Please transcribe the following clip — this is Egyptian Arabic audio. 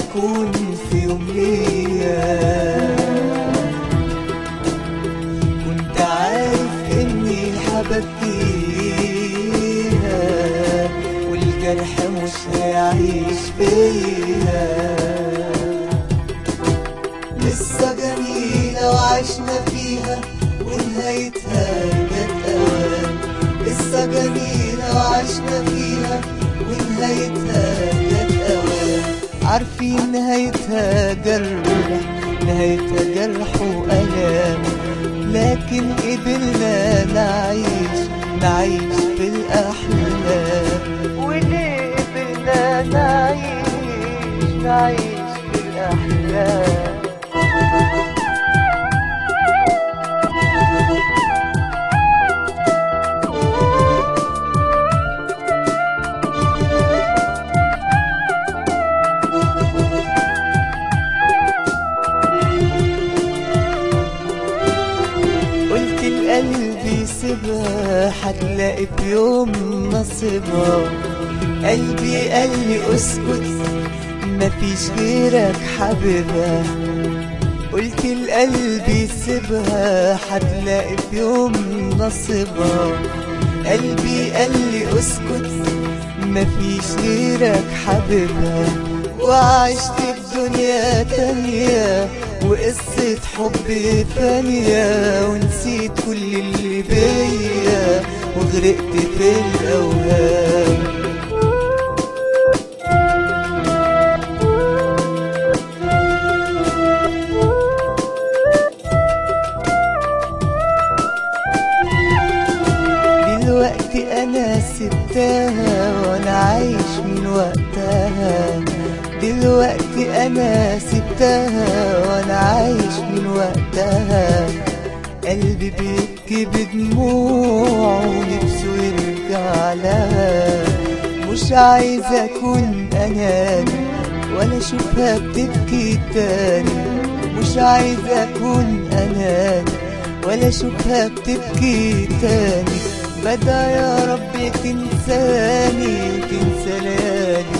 تكون في يوم ليا كنت عارف اني حبكيها والجرح مش هيعيش فيها لسه جميلة وعشنا فيها ونهايتها جت أوان لسه جميلة وعشنا فيها ونهايتها جت أوان عارفين نهايتها جرح نهايتها جرح وألام لكن قدرنا نعيش نعيش في الأحلام وليه قدرنا نعيش نعيش في الأحلام قلت لقلبي سيبها هتلاقي في يوم نصيبها قلبي قال لي اسكت مفيش غيرك حبيبها قلت لقلبي سيبها هتلاقي في يوم نصيبها قلبي قال لي اسكت مفيش غيرك حبيبها وعشت في دنيا تانية وقصة حب ثانية ونسيت كل اللي بيا وغرقت في الأوهام دلوقتي انا سبتها وانا عايش من وقتها دلوقتي انا سبتها وانا عايش من وقتها قلبي بيبكي بدموعه ونفسه يرجع لها مش عايز اكون اناني ولا اشوفها بتبكي تاني مش عايز اكون اناني ولا اشوفها بتبكي تاني بدا يا رب تنساني وتنسى ليالي